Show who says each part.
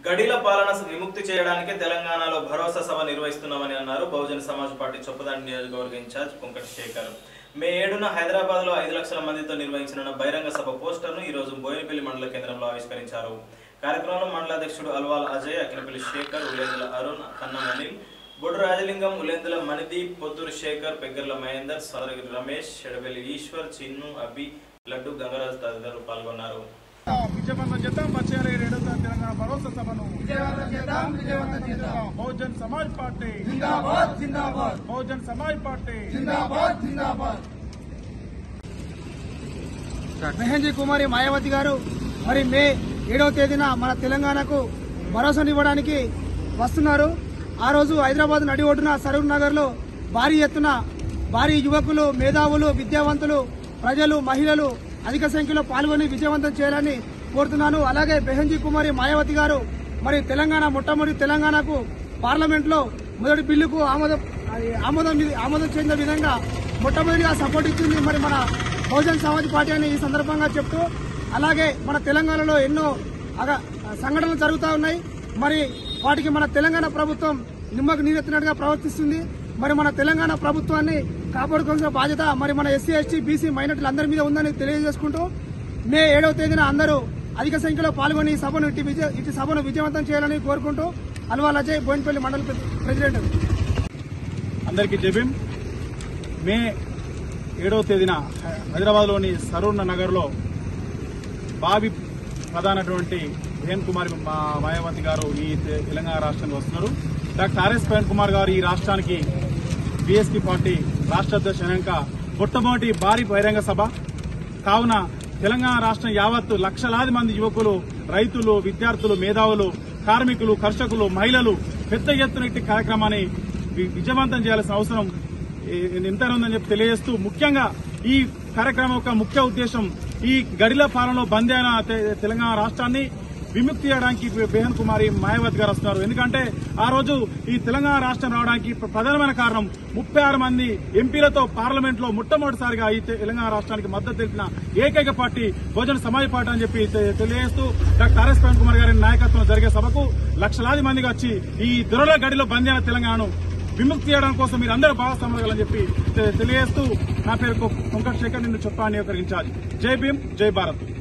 Speaker 1: గడిల పాలన విముక్తి చేయడానికే తెలంగాణలో భరోసా సభ నిర్వహిస్తున్నామని అన్నారు బహుజన సమాజ్ పార్టీ చొప్పదండి నియోజకవర్గ ఇన్ఛార్జ్ కుంకటి శేఖర్ మే ఏడున హైదరాబాద్ లో ఐదు లక్షల మందితో నిర్వహించిన బహిరంగ సభ పోస్టర్ను ఈ రోజు బోయినపల్లి మండల కేంద్రంలో ఆవిష్కరించారు కార్యక్రమంలో మండల అధ్యక్షుడు అల్వాల్ అజయ్ అకినపల్లి శేఖర్ ఉలేందుల అరుణ్ కన్నం అనిల్ బొడు రాజలింగం ఉలేందుల మణిదీప్ పొత్తూరు శేఖర్ పెగ్గర్ల మహేందర్ సదరగిరి రమేష్ షెడవెల్లి ఈశ్వర్ చిన్ను అభి లడ్డు గంగరాజు తదితరులు పాల్గొన్నారు
Speaker 2: విజయవంతం చేద్దాం వచ్చే ఏడో తెలంగాణ భరోసా సభను బహుజన్ సమాజ్ పార్టీ
Speaker 3: జిందాబాద్ జిందాబాద్
Speaker 2: బహుజన్ సమాజ్ పార్టీ
Speaker 3: జిందాబాద్ జిందాబాద్
Speaker 4: మెహంజీ కుమారి మాయావతి గారు మరి మే ఏడవ తేదీన మన తెలంగాణకు భరోసానివ్వడానికి వస్తున్నారు ఆ రోజు హైదరాబాద్ నడి ఒడ్డున సరూర్ నగర్ లో భారీ ఎత్తున భారీ యువకులు మేధావులు విద్యావంతులు ప్రజలు మహిళలు అధిక సంఖ్యలో పాల్గొని విజయవంతం చేయాలని కోరుతున్నాను అలాగే బెహంజీ కుమారి మాయావతి గారు మరి తెలంగాణ మొట్టమొదటి తెలంగాణకు పార్లమెంట్ లో మొదటి బిల్లుకు ఆమోదం అది ఆమోదం ఆమోదం చెందిన విధంగా మొట్టమొదటిగా సపోర్ట్ ఇచ్చింది మరి మన బహుజన్ సమాజ్ పార్టీ అని ఈ సందర్భంగా చెప్తూ అలాగే మన తెలంగాణలో ఎన్నో అగ- సంఘటనలు జరుగుతూ ఉన్నాయి మరి వాటికి మన తెలంగాణ ప్రభుత్వం నిమ్మకు నీరెత్తినట్టుగా ప్రవర్తిస్తుంది మరి మన తెలంగాణ ప్రభుత్వాన్ని కాపాడుకోవాల్సిన బాధ్యత మరి మన ఎస్సీ ఎస్టీ బీసీ మైనార్టీలు అందరి మీద ఉందని తెలియజేసుకుంటూ మే ఏడవ తేదీన అందరూ అధిక సంఖ్యలో పాల్గొని ఈ సభను ఇటు విజయ ఇటు సభను విజయవంతం చేయాలని కోరుకుంటూ అల్వాల్ అజయ్ బోయినపల్లి మండల ప్రె- ప్రెసిడెంట్
Speaker 2: అందరికీ జబీం మే ఏడవ తేదీన హైదరాబాద్లోని సరూర్ నగర్లో బావి ప్రధానటువంటి వేణ్ కుమార్ మా మాయావతి గారు ఈ తె- తెలంగాణ రాష్ట్రానికి వస్తున్నారు డాక్టర్ ఆర్ఎస్ ప్రవీణ్ కుమార్ గారు ఈ రాష్ట్రానికి బీఎస్పీ పార్టీ రాష్ట్ర అధ్యక్ష అయినాక మొట్టమొదటి భారీ బహిరంగ సభ కావున తెలంగాణ రాష్ట్రం యావత్తు లక్షలాది మంది యువకులు రైతులు విద్యార్థులు మేధావులు కార్మికులు కర్షకులు మహిళలు పెద్ద ఎత్తున ఇట్టి కార్యక్రమాన్ని వి- విజయవంతం చేయాల్సిన అవసరం ఏ- ఎంతైనా ఉందని చెప్పి తెలియజేస్తూ ముఖ్యంగా ఈ కార్యక్రమం యొక్క ముఖ్య ఉద్దేశం ఈ గడిల పాలనలో బందీ అయిన తె- తెలంగాణ రాష్ట్రాన్ని విముక్తి చేయడానికి బేహన్ కుమారి మాయావతి గారు వస్తున్నారు ఎందుకంటే ఆ రోజు ఈ తెలంగాణ రాష్ట్రం రావడానికి ప్ర- ప్రధానమైన కారణం ముప్పై ఆరు మంది ఎంపీలతో పార్లమెంట్ లో మొట్టమొదటిసారిగా ఈ తె- తెలంగాణ రాష్ట్రానికి మద్దతు తెలిపిన ఏకైక పార్టీ బహుజన సమాజ్ పార్టీ అని చెప్పి తె- తెలియజేస్తూ డాక్టర్ ఆర్ఎస్ ప్రవీణ్ కుమార్ గారి నాయకత్వంలో జరిగే సభకు లక్షలాది మందిగా వచ్చి ఈ దురల గడిలో బందీ అయిన తెలంగాణను విముక్తి చేయడం కోసం మీరు అందరూ భాగస్వాములని చెప్పి తె- తెలియజేస్తూ నా పేరు కొంకట్ శేఖర్ నిన్ను చెప్పాలని ఒక ఇన్ఛార్జ్ జై భీమ్ జై భారత్